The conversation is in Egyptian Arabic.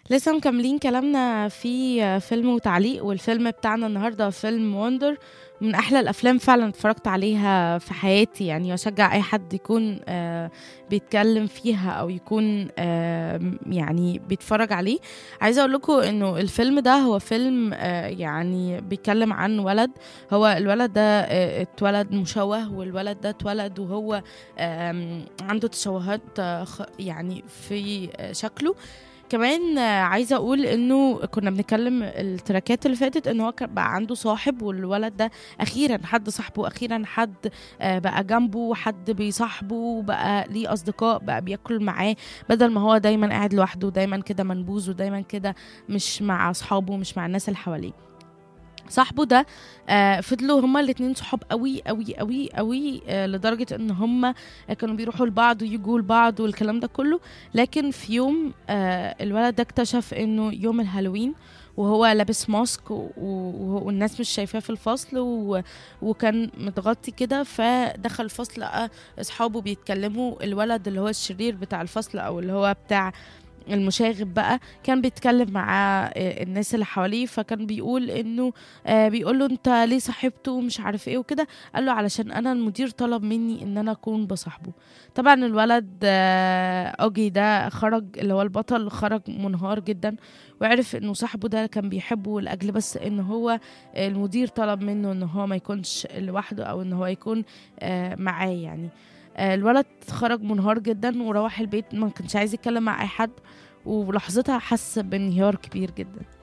لسه مكملين كلامنا في فيلم وتعليق والفيلم بتاعنا النهارده فيلم وندر من احلى الافلام فعلا اتفرجت عليها في حياتي يعني واشجع اي حد يكون آه بيتكلم فيها او يكون آه يعني بيتفرج عليه عايزه اقول لكم انه الفيلم ده هو فيلم آه يعني بيتكلم عن ولد هو الولد ده آه اتولد مشوه والولد ده اتولد وهو آه عنده تشوهات آه يعني في شكله كمان عايزه اقول انه كنا بنتكلم التراكات اللي فاتت ان هو بقى عنده صاحب والولد ده اخيرا حد صاحبه اخيرا حد بقى جنبه حد بيصاحبه بقى ليه اصدقاء بقى بياكل معاه بدل ما هو دايما قاعد لوحده دايما كده منبوذ ودايما كده مش مع اصحابه مش مع الناس اللي حواليه صاحبه ده آه فضلوا هما الاتنين صحاب قوي قوي قوي قوي آه لدرجة ان هما كانوا بيروحوا لبعض ويجوا لبعض والكلام ده كله لكن في يوم آه الولد ده اكتشف انه يوم الهالوين وهو لابس ماسك والناس مش شايفاه في الفصل و... وكان متغطي كده فدخل الفصل لقى اصحابه بيتكلموا الولد اللي هو الشرير بتاع الفصل او اللي هو بتاع المشاغب بقى كان بيتكلم مع الناس اللي حواليه فكان بيقول انه آه بيقول له انت ليه صاحبته مش عارف ايه وكده قال له علشان انا المدير طلب مني ان انا اكون بصاحبه طبعا الولد آه اوجي ده خرج اللي هو البطل خرج منهار جدا وعرف انه صاحبه ده كان بيحبه لاجل بس ان هو المدير طلب منه ان هو ما يكونش لوحده او ان هو يكون آه معاه يعني الولد خرج منهار جدا وروح البيت ما كانش عايز يتكلم مع اي حد ولحظتها حس بانهيار كبير جدا